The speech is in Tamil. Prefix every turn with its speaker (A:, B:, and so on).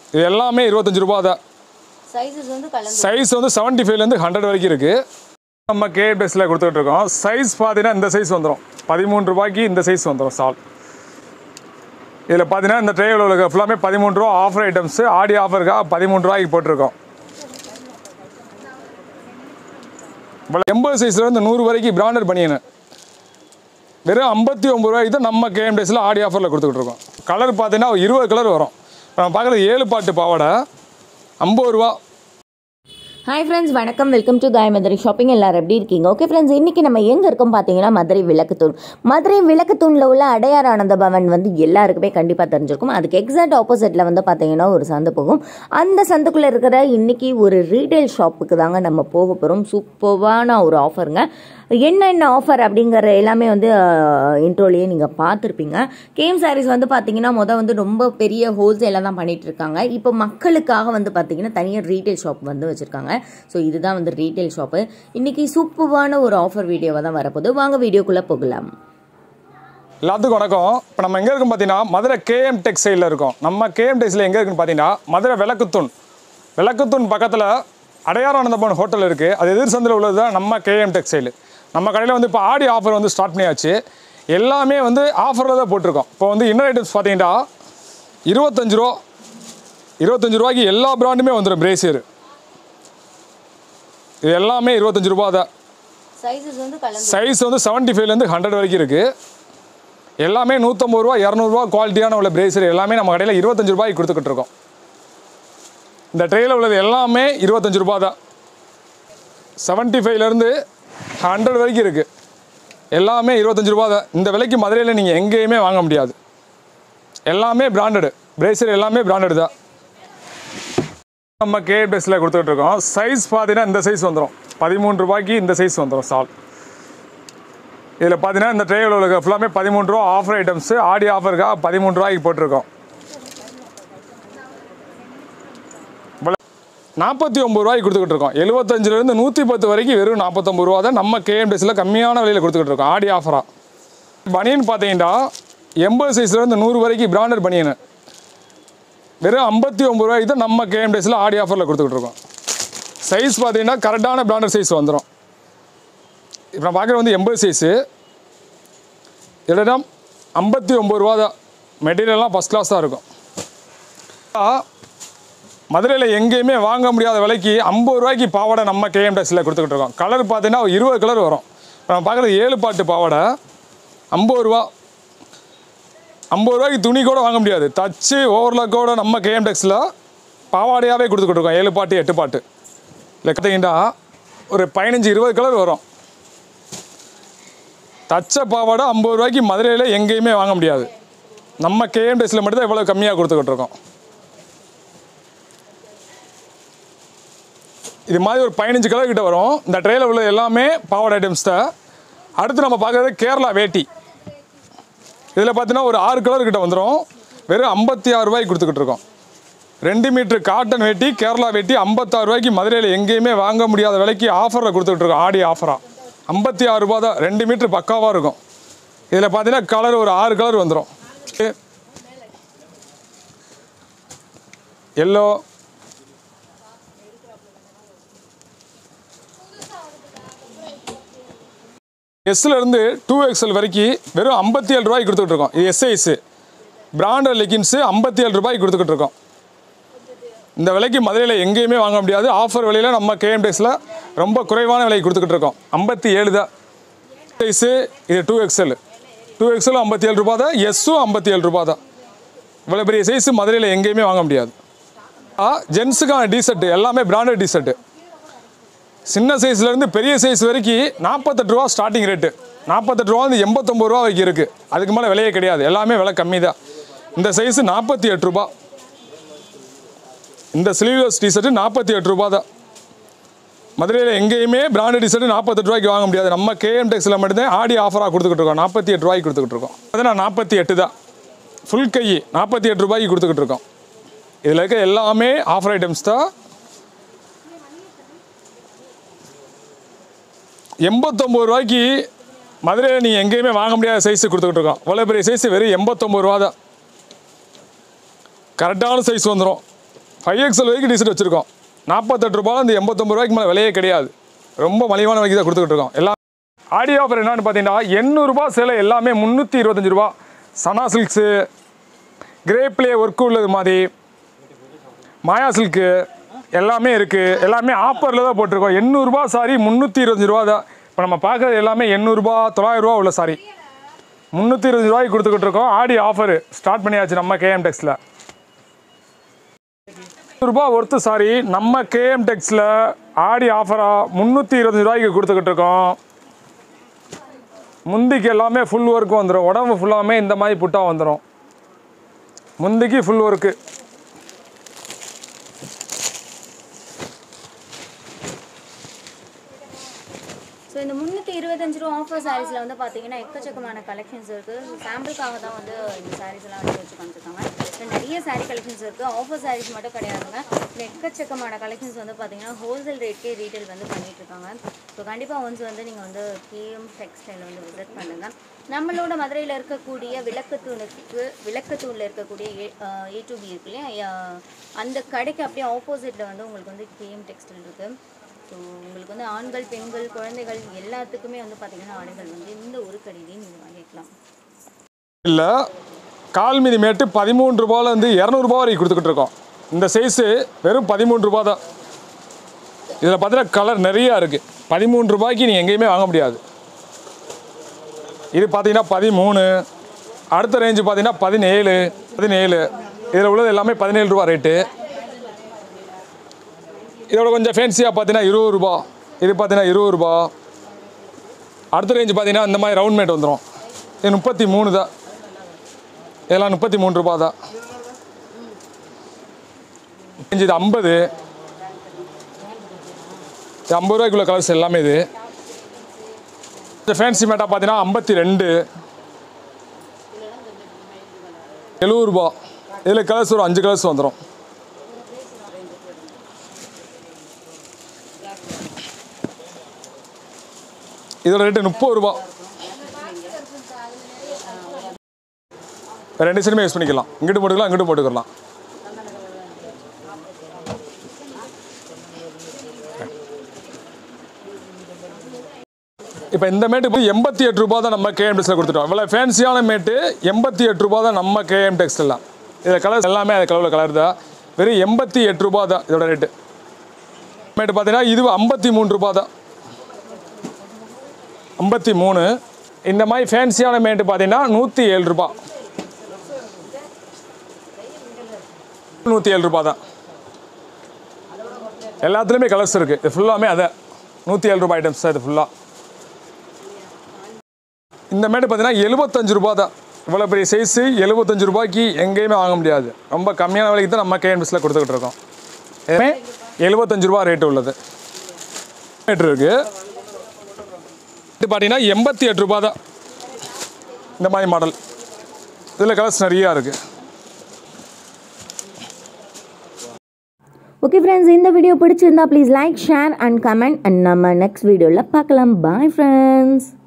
A: இது எல்லாமே இருபத்தஞ்சி ரூபா தான்
B: சைஸஸ் வந்து கலந்து
A: சைஸ் வந்து செவன்ட்டி ஃபைவ்லேருந்து ஹண்ட்ரட் வரைக்கும் இருக்குது நம்ம கே பேஸில் கொடுத்துட்டு இருக்கோம் சைஸ் பார்த்தீங்கன்னா இந்த சைஸ் வந்துடும் பதிமூணு ரூபாய்க்கு இந்த சைஸ் வந்துடும் சால் இதில் பார்த்தீங்கன்னா இந்த ட்ரேவில் உள்ள ஃபுல்லாமே பதிமூணு ரூபா ஆஃபர் ஐட்டம்ஸு ஆடி ஆஃபருக்காக பதிமூணு ரூபாய்க்கு போட்டிருக்கோம் எண்பது சைஸ்லேருந்து நூறு வரைக்கும் பிராண்டட் பனியனு வெறும் ஐம்பத்தி ஒம்பது ரூபாய்க்கு தான் நம்ம கேஎம் டேஸில் ஆடி ஆஃபரில் கொடுத்துக்கிட்டு இருக்கோம் கலர் பார்த்தீங்கன்னா ஒரு இருபது கலர் வரும் இப்போ நம்ம பார்க்குறது ஏழு பாட்டு பாவாடை ஐம்பது ரூபா
B: ஹாய் ஃப்ரெண்ட்ஸ் வணக்கம் வெல்கம் டு காய் மதுரை ஷாப்பிங் எல்லாரும் எப்படி இருக்கீங்க ஓகே ஃப்ரெண்ட்ஸ் இன்றைக்கி நம்ம எங்கே இருக்கோம் பார்த்தீங்கன்னா மதுரை விளக்குத்தூண் மதுரை விளக்குத்தூணில் உள்ள அடையார் ஆனந்த பவன் வந்து எல்லாருக்குமே கண்டிப்பாக தெரிஞ்சிருக்கும் அதுக்கு எக்ஸாக்ட் ஆப்போசிட்டில் வந்து பார்த்தீங்கன்னா ஒரு சந்து போகும் அந்த சந்துக்குள்ளே இருக்கிற இன்னைக்கு ஒரு ரீட்டைல் ஷாப்புக்கு தாங்க நம்ம போக போகிறோம் சூப்பர்வான ஒரு ஆஃபருங்க என்னென்ன ஆஃபர் அப்படிங்கிற எல்லாமே வந்து இன்ட்ரோலேயே நீங்கள் பார்த்துருப்பீங்க கேம் சாரீஸ் வந்து பார்த்தீங்கன்னா மொதல் வந்து ரொம்ப பெரிய ஹோல்சேலாக தான் பண்ணிட்டு இருக்காங்க இப்போ மக்களுக்காக வந்து பார்த்தீங்கன்னா தனியாக ரீட்டைல் ஷாப் வந்து வச்சுருக்காங்க ஸோ இதுதான் வந்து ரீட்டைல் ஷாப்பு இன்னைக்கு சூப்பரான ஒரு ஆஃபர் வீடியோவாக தான் வரப்போகுது வாங்க வீடியோக்குள்ளே போகலாம்
A: எல்லாத்துக்கும் வணக்கம் இப்போ நம்ம எங்கே இருக்கோம் பார்த்தீங்கன்னா மதுரை கேஎம் டெக்ஸ்டைலில் இருக்கோம் நம்ம கேஎம் டெக்ஸ்டைல் எங்கே இருக்குன்னு பார்த்தீங்கன்னா மதுரை விளக்குத்தூண் விளக்குத்தூண் பக்கத்தில் அடையாரானந்தபவன் ஹோட்டல் இருக்குது அது எதிர் சந்தில் உள்ளது தான் நம்ம கேஎம் டெக்ஸ்டைல் நம்ம கடையில் வந்து இப்போ ஆடி ஆஃபர் வந்து ஸ்டார்ட் பண்ணியாச்சு எல்லாமே வந்து ஆஃபரில் தான் போட்டிருக்கோம் இப்போ வந்து இன்னர் ஐட்டம்ஸ் பார்த்தீங்கன்னா இருபத்தஞ்சு ரூபா இருபத்தஞ்சு ரூபாய்க்கு எல்லா பிராண்டுமே வந்துடும் பிரேசியர் இது எல்லாமே இருபத்தஞ்சு ரூபா தான்
B: சைஸஸ் வந்து கலந்து
A: சைஸ் வந்து செவன்ட்டி ஃபைவ்லேருந்து ஹண்ட்ரட் வரைக்கும் இருக்குது எல்லாமே நூற்றம்பது ரூபா இரநூறுவா குவாலிட்டியான உள்ள பிரேசர் எல்லாமே நம்ம கடையில் இருபத்தஞ்சு ரூபாய்க்கு கொடுத்துக்கிட்டு இருக்கோம் இந்த ட்ரேயில் உள்ளது எல்லாமே இருபத்தஞ்சு ரூபா தான் செவன்ட்டி ஃபைவ்லேருந்து ஹண்ட்ரட் வரைக்கும் இருக்குது எல்லாமே இருபத்தஞ்சு ரூபா தான் இந்த விலைக்கு மதுரையில் நீங்கள் எங்கேயுமே வாங்க முடியாது எல்லாமே பிராண்டடு பிரேசர் எல்லாமே பிராண்டடு தான் நம்ம கே பேஸில் கொடுத்துட்டு இருக்கோம் சைஸ் பார்த்தீங்கன்னா இந்த சைஸ் வந்துடும் பதிமூணு ரூபாய்க்கு இந்த சைஸ் வந்துடும் சால் இதில் பார்த்தீங்கன்னா இந்த ட்ரேவில் உள்ள ஃபுல்லாமே பதிமூணு ரூபா ஆஃபர் ஐட்டம்ஸு ஆடி ஆஃபருக்காக பதிமூணு ரூபாய்க்கு போட்டிருக்கோம் நாற்பத்தி ஒம்பது ரூபாய்க்கு கொடுத்துக்கிட்டு இருக்கோம் எழுபத்தஞ்சிலேருந்து நூற்றி பத்து வரைக்கும் வெறும் நாற்பத்தொம்பது ரூபா தான் நம்ம கேஎம்டிஸில் கம்மியான விலையில் கொடுத்துக்கிட்டு இருக்கோம் ஆடி ஆஃபராக பனியன் பார்த்தீங்கன்னா எண்பது சைஸ்லேருந்து நூறு வரைக்கும் பிராண்டட் பனியனு வெறும் ஐம்பத்தி ஒம்பது ரூபாய்க்கு தான் நம்ம கேஎம் டேஸில் ஆடி ஆஃபரில் கொடுத்துக்கிட்டு இருக்கோம் சைஸ் பார்த்தீங்கன்னா கரெக்டான பிராண்டட் சைஸ் வந்துடும் இப்போ நான் பார்க்குறது வந்து எண்பது சைஸு இல்லைனா ஐம்பத்தி ஒம்பது ரூபா தான் மெட்டீரியல்லாம் ஃபஸ்ட் கிளாஸ் தான் இருக்கும் மதுரையில் எங்கேயுமே வாங்க முடியாத விலைக்கு ஐம்பது ரூபாய்க்கு பாவாடை நம்ம கேஎம் டேஸில் கொடுத்துக்கிட்டு இருக்கோம் கலர் பார்த்தீங்கன்னா ஒரு இருபது கலர் வரும் இப்போ நம்ம பார்க்குறது ஏழு பாட்டு பாவாடை ஐம்பது ரூபா ஐம்பது ரூபாய்க்கு துணி கூட வாங்க முடியாது தச்சு ஓவர்லாக்கோட நம்ம கேஎம் டெக்ஸில் பாவாடையாகவே கொடுத்துக்கிட்டு இருக்கோம் ஏழு பாட்டு எட்டு பாட்டு இல்லை பார்த்தீங்கன்னா ஒரு பதினஞ்சு இருபது கலர் வரும் தச்ச பாவாடை ஐம்பது ரூபாய்க்கு மதுரையில் எங்கேயுமே வாங்க முடியாது நம்ம கேஎம் டெக்ஸில் மட்டும் தான் இவ்வளோ கம்மியாக கொடுத்துக்கிட்டு இருக்கோம் இது மாதிரி ஒரு பதினஞ்சு கலர் கிட்ட வரும் இந்த ட்ரேயில் உள்ள எல்லாமே பாவாடை ஐட்டம்ஸ் தான் அடுத்து நம்ம பார்க்குறது கேரளா வேட்டி இதில் பார்த்தீங்கன்னா ஒரு ஆறு கலர் கிட்ட வந்துடும் வெறும் ஐம்பத்தி ஆறு ரூபாய்க்கு கொடுத்துக்கிட்டு இருக்கோம் ரெண்டு மீட்ரு காட்டன் வேட்டி கேரளா வேட்டி ஐம்பத்தாறு ரூபாய்க்கு மதுரையில் எங்கேயுமே வாங்க முடியாத விலைக்கு ஆஃபரில் கொடுத்துக்கிட்டு இருக்கோம் ஆடி ஆஃபராக ஐம்பத்தி ஆறு ரூபா தான் ரெண்டு மீட்ரு பக்காவாக இருக்கும் இதில் பார்த்தீங்கன்னா கலர் ஒரு ஆறு கலர் வந்துடும் எல்லோ எஸ்ல இருந்து டூ எக்ஸ்எல் வரைக்கும் வெறும் ஐம்பத்தி ஏழு ரூபாய்க்கு கொடுத்துட்டு இருக்கோம் இது எஸ்ஐஸு பிராண்டட் லெகின்ஸு ஐம்பத்தி ஏழு ரூபாய்க்கு கொடுத்துக்கிட்டு இருக்கோம் இந்த விலைக்கு மதுரையில் எங்கேயுமே வாங்க முடியாது ஆஃபர் விலையில் நம்ம கேஎம் டேஸில் ரொம்ப குறைவான விலைக்கு கொடுத்துக்கிட்டு இருக்கோம் ஐம்பத்தி ஏழு தான் சைஸு இது டூ எக்ஸ்எல் டூ எக்ஸ்எல் ஐம்பத்தி ஏழு ரூபா தான் எஸ்ஸும் ஐம்பத்தி ஏழு ரூபா தான் இவ்வளோ பெரிய சைஸு மதுரையில் எங்கேயுமே வாங்க முடியாது ஜென்ஸுக்கான டிஷர்ட்டு எல்லாமே பிராண்டட் டிஷர்ட்டு சின்ன சைஸ்லேருந்து பெரிய சைஸ் வரைக்கும் நாற்பத்தெட்டு ரூபா ஸ்டார்டிங் ரேட்டு நாற்பத்தெட்டு ரூபா வந்து எண்பத்தொம்பது ரூபா வரைக்கும் இருக்குது அதுக்கு மேலே விலையே கிடையாது எல்லாமே விலை கம்மி தான் இந்த சைஸு நாற்பத்தி எட்டு ரூபா இந்த ஸ்லீவ்லெஸ் டிஷர்ட்டு நாற்பத்தி எட்டு ரூபா தான் மதுரையில் எங்கேயுமே பிராண்டட் டிஷர்ட்டு நாற்பத்தெட்டு ரூபாய்க்கு வாங்க முடியாது நம்ம கேஎம் டெக்ஸில் மட்டும்தான் ஆடி ஆஃபராக கொடுத்துக்கிட்டு இருக்கோம் நாற்பத்தி எட்டு ரூபாய்க்கு கொடுத்துக்கிட்டு இருக்கோம் பார்த்தீங்கன்னா நாற்பத்தி எட்டு தான் ஃபுல் கை நாற்பத்தி எட்டு ரூபாய்க்கு கொடுத்துக்கிட்டு இருக்கோம் இதில் இருக்க எல்லாமே ஆஃபர் ஐட்டம்ஸ் தான் எண்பத்தொம்பது ரூபாய்க்கு மதுரையில் நீங்கள் எங்கேயுமே வாங்க முடியாத சைஸு கொடுத்துக்கிட்டு இருக்கோம் இவ்வளோ பெரிய சைஸ் வெறும் எண்பத்தொம்பது ரூபா தான் கரெக்டான சைஸ் வந்துடும் ஃபைவ் எக்ஸல் வரைக்கும் டிசைட் வச்சுருக்கோம் நாற்பத்தெட்டு ரூபாய் இந்த எண்பத்தொம்பது ரூபாய்க்கு மேலே விலையே கிடையாது ரொம்ப மலிவான விலைக்கு தான் கொடுத்துக்கிட்டு இருக்கோம் எல்லாம் ஆடியோ ஆஃபர் என்னன்னு பார்த்தீங்கன்னா எண்ணூறுரூபா சேலை எல்லாமே முந்நூற்றி இருபத்தஞ்சி ரூபா சனா சில்க்ஸு கிரேப்லே ஒர்க் உள்ளது மாதிரி மாயா சில்க்கு எல்லாமே இருக்குது எல்லாமே ஆஃபரில் தான் போட்டிருக்கோம் எண்ணூறுரூபா சாரி முந்நூற்றி இருபத்தஞ்சி ரூபா தான் இப்போ நம்ம பார்க்குறது எல்லாமே எண்ணூறுரூபா தொள்ளாயிரரூபா உள்ள சாரி முந்நூற்றி இருபது ரூபாய்க்கு கொடுத்துக்கிட்டு இருக்கோம் ஆடி ஆஃபர் ஸ்டார்ட் பண்ணியாச்சு நம்ம கேஎம் டெக்ஸில் ரூபா ஒர்த்து சாரி நம்ம கேஎம் டெக்ஸில் ஆடி ஆஃபராக முந்நூற்றி இருபத்தஞ்சி ரூபாய்க்கு கொடுத்துக்கிட்டு இருக்கோம் முந்திக்கு எல்லாமே ஃபுல் ஒர்க் வந்துடும் உடம்பு ஃபுல்லாமே இந்த மாதிரி புட்டா வந்துடும் முந்திக்கு ஃபுல் ஒர்க்கு
B: ஸோ இந்த முந்நூற்றி இருபத்தஞ்சு ரூபா ஆஃபர் சாரீஸில் வந்து பார்த்தீங்கன்னா எக்கச்சக்கமான கலெக்ஷன்ஸ் இருக்குது ஸோ சாம்பிளுக்காக தான் வந்து இந்த சாரீஸ் எல்லாம் வந்து வச்சு காமிச்சிருக்காங்க இதில் நிறைய சாரீ கலெக்ஷன்ஸ் இருக்குது ஆஃபர் சாரீஸ் மட்டும் கிடையாதுங்க இதில் எக்கச்சக்கமான கலெக்ஷன்ஸ் வந்து பார்த்தீங்கன்னா ஹோல்சேல் ரேட்கே ரீட்டைல் வந்து பண்ணிட்டு இருக்காங்க ஸோ கண்டிப்பாக ஒன்ஸ் வந்து நீங்கள் வந்து கேஎம் டெக்ஸ்டைல் வந்து விசிட் பண்ணுங்கள் நம்மளோட மதுரையில் இருக்கக்கூடிய விளக்கத்தூணுக்கு விளக்கத்தூணில் இருக்கக்கூடிய ஏ டு பி இருக்கு இல்லையா அஹ் அந்த கடைக்கு அப்படியே ஆப்போசிட்டில் வந்து உங்களுக்கு வந்து கேஎம் டெக்ஸ்டைல் இருக்குது ஸோ உங்களுக்கு வந்து ஆண்கள் பெண்கள் குழந்தைகள் எல்லாத்துக்குமே வந்து பார்த்தீங்கன்னா ஆடைகள் வந்து இந்த ஒரு கடையிலையும் நீங்கள் வாங்கிக்கலாம்
A: இல்லை கால் மீதி மேட்டு பதிமூணு ரூபாயிலேருந்து இரநூறுபா வரைக்கும் கொடுத்துக்கிட்டு இருக்கோம் இந்த சைஸு வெறும் பதிமூணு ரூபா தான் இதில் பார்த்தீங்கன்னா கலர் நிறையா இருக்குது பதிமூணு ரூபாய்க்கு நீங்கள் எங்கேயுமே வாங்க முடியாது இது பார்த்தீங்கன்னா பதிமூணு அடுத்த ரேஞ்சு பார்த்தீங்கன்னா பதினேழு பதினேழு இதில் உள்ளது எல்லாமே பதினேழு ரூபா ரேட்டு இதோட கொஞ்சம் ஃபேன்சியாக பார்த்தீங்கன்னா இருபது ரூபா இது பார்த்தீங்கன்னா இருபது ரூபா அடுத்த ரேஞ்சு பார்த்தீங்கன்னா இந்த மாதிரி ரவுண்ட் மேட் வந்துடும் இது முப்பத்தி மூணு தான் இதெல்லாம் முப்பத்தி மூணு ரூபா தான் இது ஐம்பது இது ஐம்பது ரூபாய்க்குள்ள கலர்ஸ் எல்லாமே இது இந்த ஃபேன்சி மேட்டாக பார்த்தீங்கன்னா ஐம்பத்தி ரெண்டு எழுபது ரூபா இதில் கலர்ஸ் ஒரு அஞ்சு கலர்ஸ் வந்துடும் இதோட ரேட்டு முப்பது ரூபா ரெண்டு சைடுமே யூஸ் பண்ணிக்கலாம் இங்கிட்டு போட்டுக்கலாம் இங்கிட்டு போட்டுக்கலாம் இப்போ இந்த மேட்டு போய் எண்பத்தி எட்டு ரூபா தான் நம்ம கேஎம் டெக்ஸில் கொடுத்துட்டோம் இவ்வளோ ஃபேன்சியான மேட்டு எண்பத்தி எட்டு ரூபா தான் நம்ம கேஎம் டெக்ஸ்டில் இதில் கலர்ஸ் எல்லாமே அது கலரில் கலர் தான் வெறும் எண்பத்தி எட்டு ரூபா தான் இதோட ரேட்டு மேட்டு பார்த்தீங்கன்னா இது ஐம்பத்தி மூணு ரூபா தான் ஐம்பத்தி மூணு இந்த மாதிரி ஃபேன்சியான மேட்டு பார்த்தீங்கன்னா நூற்றி ஏழு ரூபா நூற்றி ஏழு ரூபா தான் எல்லாத்துலேயுமே கலர்ஸ் இருக்குது இது ஃபுல்லாமே அதை நூற்றி ஏழு ரூபாய் ஐட்டம்ஸ் தான் இது ஃபுல்லாக இந்த மேட்டு பார்த்தீங்கன்னா எழுபத்தஞ்சு ரூபா தான் இவ்வளோ பெரிய சைஸு எழுபத்தஞ்சு ரூபாய்க்கு எங்கேயுமே வாங்க முடியாது ரொம்ப கம்மியான விலைக்கு தான் நம்ம கேஎன்பிஸில் கொடுத்துக்கிட்டு இருக்கோம் எல்லாமே எழுபத்தஞ்சு ரூபா ரேட்டு உள்ளது ரேட்டு இருக்குது இது பார்த்தீங்கன்னா எண்பத்தி எட்டு ரூபா தான் இந்த மாதிரி மாடல் இதில் கலர்ஸ் நிறையா இருக்குது
B: ஓகே ஃப்ரெண்ட்ஸ் இந்த வீடியோ பிடிச்சிருந்தா please like share and comment and நம்ம நெக்ஸ்ட் வீடியோவில் பார்க்கலாம் பாய் ஃப்ரெண்ட்ஸ்